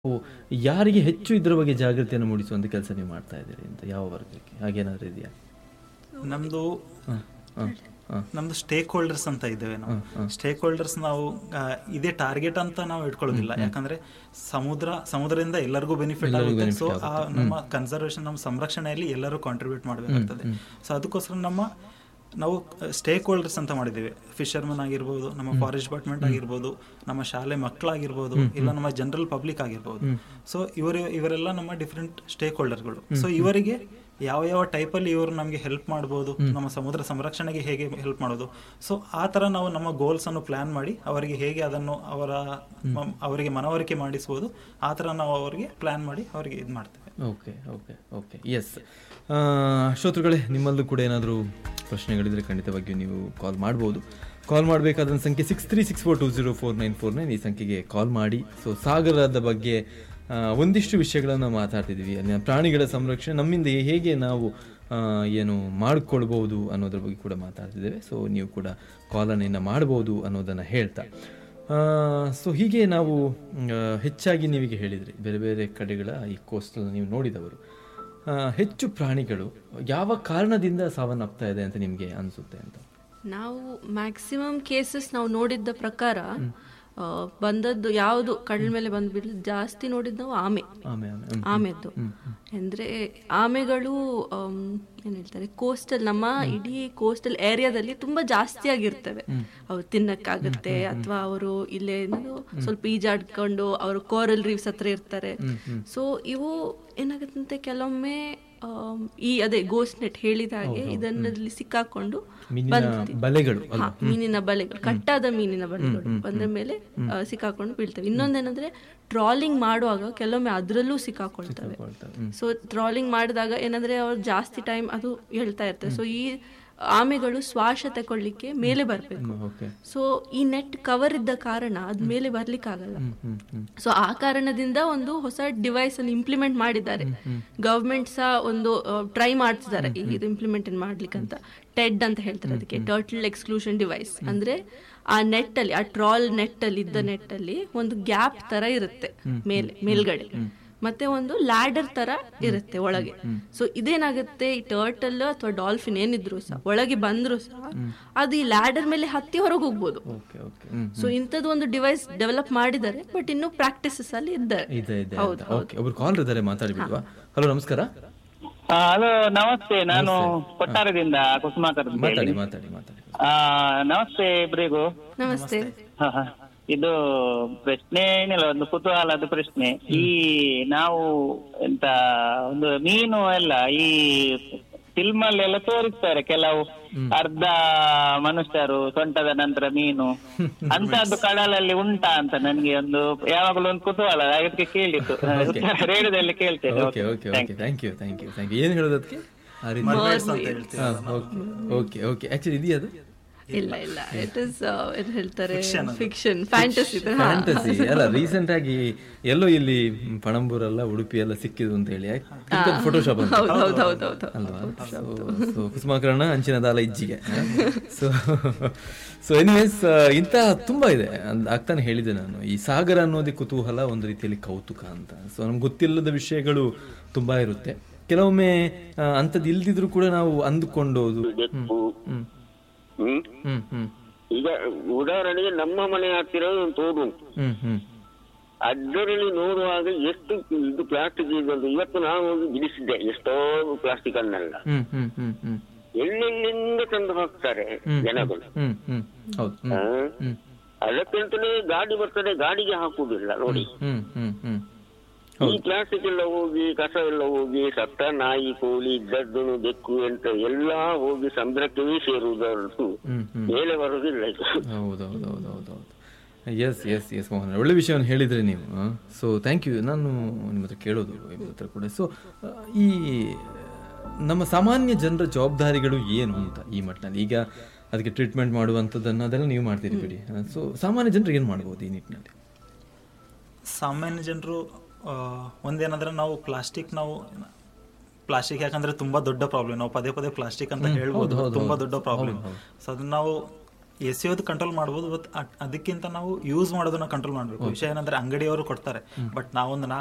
ಓ ಯಾರಿಗೆ ಹೆಚ್ಚು ಇದ್ರ ಬಗ್ಗೆ ಜಾಗೃತಿಯನ್ನು ಮೂಡಿಸುವಂತ ಕೆಲಸ ನೀವು ಮಾಡ್ತಾ ಇದ್ದೀರಿ ಅಂತ ಯಾವ ವರ್ಗಕ್ಕೆ ಹಾಗೇನಾದ್ರೂ ಇದೆಯಾ ನಮ್ದು ಹ, ಹ, ಹ. ನಮ್ದು ಸ್ಟೇಕ್ ಹೋಲ್ಡರ್ಸ್ ಅಂತ ಇದ್ದೇವೆ ನಾವು ಸ್ಟೇಕ್ ಹೋಲ್ಡರ್ಸ್ ನಾವು ಆ, ಇದೇ ಟಾರ್ಗೆಟ್ ಅಂತ ನಾವು ಇಟ್ಕೊಳ್ಳೋದಿಲ್ಲ ಯಾಕಂದ್ರೆ ಸಮುದ್ರ ಸಮುದ್ರದಿಂದ ಎಲ್ಲರಿಗೂ ಬೆನಿಫಿಟ್ ಆಗುತ್ತೆ ಸೊ ಆ ನಮ್ಮ ಕನ್ಸರ್ವೇಷನ್ ನಮ್ಮ ಸಂರಕ್ಷಣೆಯಲ್ಲಿ ಎಲ್ಲರೂ ಕಾಂಟ್ರಿಬ್ಯೂಟ್ ಮಾಡಬೇಕಾಗ್ತದೆ ಸೊ ಅದಕ್ಕೋಸ್ಕರ ನಮ್ಮ ನಾವು ಸ್ಟೇಕ್ ಹೋಲ್ಡರ್ಸ್ ಅಂತ ಮಾಡಿದ್ದೇವೆ ಫಿಶರ್ಮನ್ ಆಗಿರ್ಬೋದು ನಮ್ಮ ಫಾರೆಸ್ಟ್ ಡಿಪಾರ್ಟ್ಮೆಂಟ್ ಆಗಿರ್ಬೋದು ನಮ್ಮ ಶಾಲೆ ಮಕ್ಕಳಾಗಿರ್ಬೋದು ಇಲ್ಲ ನಮ್ಮ ಜನರಲ್ ಪಬ್ಲಿಕ್ ಆಗಿರ್ಬೋದು ಸೊ ಇವರು ಇವರೆಲ್ಲ ನಮ್ಮ ಡಿಫ್ರೆಂಟ್ ಸ್ಟೇಕ್ ಹೋಲ್ಡರ್ಗಳು ಸೊ ಇವರಿಗೆ ಯಾವ ಯಾವ ಟೈಪಲ್ಲಿ ಇವರು ನಮಗೆ ಹೆಲ್ಪ್ ಮಾಡ್ಬೋದು ನಮ್ಮ ಸಮುದ್ರ ಸಂರಕ್ಷಣೆಗೆ ಹೇಗೆ ಹೆಲ್ಪ್ ಮಾಡೋದು ಸೊ ಆ ಥರ ನಾವು ನಮ್ಮ ಗೋಲ್ಸ್ ಅನ್ನು ಪ್ಲಾನ್ ಮಾಡಿ ಅವರಿಗೆ ಹೇಗೆ ಅದನ್ನು ಅವರ ಮ- ಅವರಿಗೆ ಮನವರಿಕೆ ಮಾಡಿಸ್ಬೋದು ಆ ಥರ ನಾವು ಅವರಿಗೆ ಪ್ಲಾನ್ ಮಾಡಿ ಅವರಿಗೆ ಇದು ಮಾಡ್ತೇವೆ ಓಕೆ ಓಕೆ ಓಕೆ ಎಸ್ ಶ್ರೋತೃಗಳೇ ನಿಮ್ಮಲ್ಲೂ ಕೂಡ ಏನಾದರೂ ಪ್ರಶ್ನೆಗಳಿದ್ರೆ ಖಂಡಿತವಾಗಿಯೂ ನೀವು ಕಾಲ್ ಮಾಡ್ಬೋದು ಕಾಲ್ ಮಾಡಬೇಕಾದ ಸಂಖ್ಯೆ six three six four two zero four nine four nine ಈ ಸಂಖ್ಯೆಗೆ ಕಾಲ್ ಮಾಡಿ ಸೊ ಸಾಗರದ ಬಗ್ಗೆ ಆ, ಒಂದಿಷ್ಟು ವಿಷಯಗಳನ್ನು ಮಾತಾಡ್ತಿದ್ವಿ ಅಲ್ಲಿನ ಪ್ರಾಣಿಗಳ ಸಂರಕ್ಷಣೆ ನಮ್ಮಿಂದ ಹೇಗೆ ನಾವು ಆ, ಏನು ಮಾಡಿಕೊಳ್ಬೋದು ಅನ್ನೋದ್ರ ಬಗ್ಗೆ ಕೂಡ ಮಾತಾಡ್ತಿದ್ದೇವೆ ಸೊ ನೀವು ಕೂಡ ಕಾಲನ್ನು ಇನ್ನು ಮಾಡ್ಬೋದು ಅನ್ನೋದನ್ನು ಹೇಳ್ತಾ ಸೊ ಹೀಗೆ ನಾವು ಆ, ಹೆಚ್ಚಾಗಿ ನೀವೀಗ ಹೇಳಿದ್ರಿ ಬೇರೆ ಬೇರೆ ಕಡೆಗಳ ಈ ಕೋಸ್ಟಲ್ ನೀವು ನೋಡಿದವರು ಆ, ಹೆಚ್ಚು ಪ್ರಾಣಿಗಳು ಯಾವ ಕಾರಣದಿಂದ ಸಾವನ್ನಪ್ತಾ ಇದೆ ಅಂತ ನಿಮಗೆ ಅನಿಸುತ್ತೆ ಅಂತ ನಾವು ಮ್ಯಾಕ್ಸಿಮಮ್ ಕೇಸಸ್ ನಾವು ನೋಡಿದ್ದ ಪ್ರಕಾರ ಆ, ಬಂದದ್ದು ಯಾವುದು ಕಡಲ ಮೇಲೆ ಬಂದ್ಬಿಡ್ಲಿ ಜಾಸ್ತಿ ನೋಡಿದ್ದು ನಾವು ಆಮೆ ಆಮೇಲೆ ಆಮೇಲೆ ಆಮೆದ್ದು ಅಂದ್ರೆ ಆಮೆಗಳು ಆಮ್, ಏನ್ ಹೇಳ್ತಾರೆ ಕೋಸ್ಟಲ್ ನಮ್ಮ ಇಡೀ ಕೋಸ್ಟಲ್ ಏರಿಯಾದಲ್ಲಿ ತುಂಬಾ ಜಾಸ್ತಿ ಆಗಿರ್ತವೆ ಅವ್ರು ತಿನ್ನಕ್ಕಾಗತ್ತೆ ಅಥವಾ ಅವರು ಇಲ್ಲೇ ಏನದು ಸ್ವಲ್ಪ ಈಜಾಡ್ಕೊಂಡು ಅವರು ಕೋರಲ್ ರೀವ್ಸ್ ಹತ್ರ ಇರ್ತಾರೆ ಸೊ ಇವು ಏನಾಗತ್ತಂತೆ ಕೆಲವೊಮ್ಮೆ ಆಮ್, ಈ ಅದೇ ಗೋಸ್ಟ್ ನೆಟ್ ಹೇಳಿದ ಹಾಗೆ ಇದನ್ನಲ್ಲಿ ಸಿಕ್ಕಾಕೊಂಡು ಮೀನಿನ ಬಂದ್ತಿ- ಬಲೆಗಳು ಹಾ, ಮೀನಿನ ಬಲೆಗಳು ಕಟ್ಟಾದ ಮೀನಿನ ಬಲೆಗಳು ಬಂದ್ರ ಮೇಲೆ ಆ, ಸಿಕ್ಕಾಕೊಂಡು ಬೀಳ್ತವೆ ಇನ್ನೊಂದೇನಂದ್ರೆ ಟ್ರಾಲಿಂಗ್ ಮಾಡುವಾಗ ಕೆಲವೊಮ್ಮೆ ಅದ್ರಲ್ಲೂ ಸಿಕ್ಕಾಕೊಳ್ತವೆ ಸೊ ಟ್ರಾಲಿಂಗ್ ಮಾಡಿದಾಗ ಏನಂದ್ರೆ ಅವ್ರು ಜಾಸ್ತಿ ಟೈಮ್ ಅದು ಹೇಳ್ತಾ ಇರ್ತಾರೆ ಸೊ ಈ ಆಮೆಗಳು ಶ್ವಾಸ ತಗೊಳ್ಳಿಕ್ಕೆ ಮೇಲೆ ಬರ್ಬೇಕು ಓಕೆ ಸೊ ಈ ನೆಟ್ ಕವರ್ ಇದ್ದ ಕಾರಣ ಅದ್ ಮೇಲೆ ಬರ್ಲಿಕ್ಕಾಗಲ್ಲ ಸೊ ಆ ಕಾರಣದಿಂದ ಒಂದು ಹೊಸ ಡಿವೈಸ್ ಅನ್ನು ಇಂಪ್ಲಿಮೆಂಟ್ ಮಾಡಿದ್ದಾರೆ ಗವರ್ಮೆಂಟ್ ಸಹ ಒಂದು ಟ್ರೈ ಮಾಡ್ತಿದ್ದಾರೆ ಈ ಇದು ಇಂಪ್ಲಿಮೆಂಟ್ ಮಾಡ್ಲಿಕ್ಕಂತ ಟೆಡ್ ಅಂತ ಹೇಳ್ತಾರೆ ಅದಕ್ಕೆ ಟರ್ಟಲ್ ಎಕ್ಸ್ಕ್ಲೂಷನ್ ಡಿವೈಸ್ ಅಂದ್ರೆ ಆ ನೆಟ್ ಅಲ್ಲಿ ಆ ಟ್ರಾಲ್ ನೆಟ್ ಅಲ್ಲಿ ಇದ್ದ ನೆಟ್ ಅಲ್ಲಿ ಒಂದು ಗ್ಯಾಪ್ ತರ ಇರುತ್ತೆ ಮೇಲೆ ಮೇಲ್ಗಡೆ ಮತ್ತೆ ಒಂದು ಲ್ಯಾಡರ್ ತರ ಇರುತ್ತೆ ಒಳಗೆ ಸೊ ಇದೇನಾಗುತ್ತೆ ಈ ಟರ್ಟಲ್ ಅಥವಾ ಡಾಲ್ಫಿನ್ ಏನಿದ್ರು ಸಹ ಒಳಗೆ ಬಂದ್ರು ಸಹ ಅದು ಈ ಲ್ಯಾಡರ್ ಮೇಲೆ ಹತ್ತಿ ಹೊರಗೆ ಹೋಗ್ಬೋದು ಓಕೆ ಓಕೆ ಹ್ಮ್ ಸೊ ಇಂಥದ್ದು ಒಂದು ಡಿವೈಸ್ ಡೆವಲಪ್ ಮಾಡಿದ್ದಾರೆ ಬಟ್ ಇನ್ನು ಪ್ರಾಕ್ಟೀಸಸ್ ಅಲ್ಲಿ ಇದ್ದಾರೆ ಇದೆ ಇದೆ ಓಕೆ ಒಬ್ರು ಕಾಲ್ ಇದ್ದಾರೆ ಮಾತಾಡ್ಬಿಡ್ವಾ ಹಲೋ ನಮಸ್ಕಾರ ಹಲೋ ನಮಸ್ತೆ ನಾನು ಕೊಟ್ಟಾರದಿಂದ ಕುಸುಮಾಕರ್ ಅಂತ ಹೇಳಿ. ಮಾತಾಡಿ ಮಾತಾಡಿ ಮಾತಾಡಿ ಆ, ನಮಸ್ತೆ ಇಬ್ಬರಿಗೂ ನಮಸ್ತೆ ಹ, ಹ. ಇದು ಪ್ರಶ್ನೆ ಏನಿಲ್ಲ ಒಂದು ಕುತೂಹಲದ ಪ್ರಶ್ನೆ ಈ ನಾವು ಎಂತ ಒಂದು ಮೀನು ಎಲ್ಲ ಈ ಫಿಲ್ಮ್ ಅಲ್ಲೆಲ್ಲ ತೋರಿಸ್ತಾರೆ ಕೆಲವು ಅರ್ಧ ಮನುಷ್ಯರು ಸೊಂಟದ ನಂತರ ಮೀನು ಅಂತದ್ದು ಕಡಲಲ್ಲಿ ಉಂಟಾ ಅಂತ ನನಗೆ ಒಂದು ಯಾವಾಗಲೂ ಒಂದು ಕುತೂಹಲ ಅದಕ್ಕೆ ಕೇಳಿತ್ತು ರೇಡಿಯೋದಲ್ಲಿ ಕೇಳ್ತೇನೆ okay okay okay thank you thank you thank you ಏನು ಹೇಳೋದು ಅದಕ್ಕೆ ಆ ರೀತಿ ಅಂತ ಹೇಳ್ತೀವಿ ಓಕೆ ಓಕೆ ಓಕೆ ಆಕ್ಚುಲಿ ಇದೆಯಾ ಅದು ಇಲ್ಲ ಇಲ್ಲ ಇಟ್ ಇಸ್ ಏನ್ ಹೇಳ್ತಾರೆ ಫಿಕ್ಷನ್ ಫ್ಯಾಂಟಸಿ ಫ್ಯಾಂಟಸಿ ಅಲ್ಲ ರೀಸೆಂಟ್ ಆಗಿ ಎಲ್ಲೋ ಇಲ್ಲಿ ಪಣಂಬೂರಲ್ಲ ಉಡುಪಿ ಎಲ್ಲ ಸಿಕ್ಕಿದ್ರು ಅಂತ ಹೇಳಿ ಫೋಟೋಶಾಪ್ ಅಂತ ಹೌದು ಹೌದು ಹೌದು ಹೌದು ಅಲ್ವಾ ಸೊ ಕುಸುಮಾಕರಣ ಅಂಚಿನ ದಾಲ ಇಜ್ಜಿಗೆ ಸೊ ಸೊ ಎನಿವೇಸ್ ಇಂಥ ತುಂಬ ಇದೆ ಅಂದ್- ಆಗ್ತಾನೆ ಹೇಳಿದೆ ನಾನು ಈ ಸಾಗರ ಅನ್ನೋದೇ ಕುತೂಹಲ ಒಂದು ರೀತಿಯಲ್ಲಿ ಕೌತುಕ ಅಂತ ಸೊ ನಮ್ಗೆ ಗೊತ್ತಿಲ್ಲದ ವಿಷಯಗಳು ತುಂಬಾ ಇರುತ್ತೆ ಕೆಲವೊಮ್ಮೆ ಆ, ಅಂಥದ್ದು ಇಲ್ದಿದ್ರು ಕೂಡ ನಾವು ಅಂದುಕೊಂಡೋದು ಹ್ಮ್ ಹ್ಮ್ ಹ್ಮ್ ಹ್ಮ್ ಹ್ಮ್ ಈಗ ಉದಾಹರಣೆಗೆ ನಮ್ಮ ಮನೆ ಹತ್ತಿರ ಒಂದು ತೋಡು ಉಂಟು ಹ್ಮ್ ಹ್ಮ್ ಅದರಲ್ಲಿ ನೋಡುವಾಗ ಎಷ್ಟು ಇದು ಪ್ಲಾಸ್ಟಿಕ್ ಇದೆ ಅಂತ ಇವತ್ತು ನಾನು ಒಂದು ಬಿಡಿಸಿದ್ದೆ ಎಷ್ಟೋ ಪ್ಲಾಸ್ಟಿಕ್ ಅನ್ನೆಲ್ಲ ಹ್ಮ್ ಹ್ಮ್ ಹ್ಮ್ ಹ್ಮ್ ಎಲ್ಲೆಲ್ಲಿಂದ ತಂದು ಹಾಕ್ತಾರೆ ಜನಗಳು ಹ್ಮ್ ಹ್ಮ್ ಹೌದು ಹ್ಮ್ ಹಾ? ಹ್ಮ್ ಅದಕ್ಕಂತಲೇ ಗಾಡಿ ಬರ್ತದೆ ಗಾಡಿಗೆ ಹಾಕುವುದಿಲ್ಲ ನೋಡಿ ಹ್ಮ್ ಹ್ಮ್ ಹ್ಮ್ ಈ ಪ್ಲಾಸ್ಟಿಕ್ ಎಲ್ಲ ಹೋಗಿ ಕಸ ಎಲ್ಲ ಹೋಗಿ ಸತ್ತ ನಾಯಿ ಕೋಳಿ ಇದ್ದದ್ದು ಬೆಕ್ಕು ಅಂತ ಎಲ್ಲಾ ಹೋಗಿ ಸಮುದ್ರಕ್ಕೆ ಸೇರುವುದು ಹೊರತು ಹ್ಮ್ ಹ್ಮ್ ಮೇಲೆ ಬರುವುದಿಲ್ಲ ಇದು ಹೌದೌದೌದೌದೌದು ಎಸ್ ಎಸ್ ಎಸ್ ಮೋಹನ್ ಒಳ್ಳೆ ವಿಷಯವನ್ನು ಹೇಳಿದ್ರಿ ನೀವು ಸೊ ಥ್ಯಾಂಕ್ ಯು ನಾನು ನಿಮ್ಮ ಹತ್ರ ಕೇಳೋದು ನಿಮ್ಮ ಹತ್ರ ಕೂಡ ಸೊ ಈ ನಮ್ಮ ಸಾಮಾನ್ಯ ಜನರ ಜವಾಬ್ದಾರಿಗಳು ಏನು ಅಂತ ಈ ಮಟ್ಟಿನಲ್ಲಿ ಈಗ ಅದಕ್ಕೆ ಟ್ರೀಟ್ಮೆಂಟ್ ಮಾಡುವಂಥದ್ದನ್ನು ಅದೆಲ್ಲ ನೀವು ಮಾಡ್ತೀರಿ ಬಿಡಿ ಸೊ ಸಾಮಾನ್ಯ ಜನರು ಏನು ಮಾಡ್ಬೋದು ಈ ನಿಟ್ಟಿನಲ್ಲಿ ಸಾಮಾನ್ಯ ಜನರು ಒಂದೇನಂದ್ರೆ ನಾವು ಪ್ಲಾಸ್ಟಿಕ್ ನಾವು ಪ್ಲಾಸ್ಟಿಕ್ ಯಾಕಂದ್ರೆ ತುಂಬಾ ದೊಡ್ಡ ಪ್ರಾಬ್ಲಮ್ ನಾವು ಪದೇ ಪದೇ ಪ್ಲಾಸ್ಟಿಕ್ ಅಂತ ಹೇಳ್ಬೋದು ತುಂಬಾ ದೊಡ್ಡ ಪ್ರಾಬ್ಲಮ್ ಸೊ ಅದನ್ನ ನಾವು ಎಸೆಯೋದು ಕಂಟ್ರೋಲ್ ಮಾಡ್ಬೋದು ಬಟ್ ಅದಕ್ಕಿಂತ ನಾವು ಯೂಸ್ ಮಾಡೋದನ್ನ ಕಂಟ್ರೋಲ್ ಮಾಡ್ಬೇಕು ವಿಷಯ ಏನಂದ್ರೆ ಅಂಗಡಿಯವರು ಕೊಡ್ತಾರೆ ಬಟ್ ನಾವೊಂದು ನಾಲ್ಕು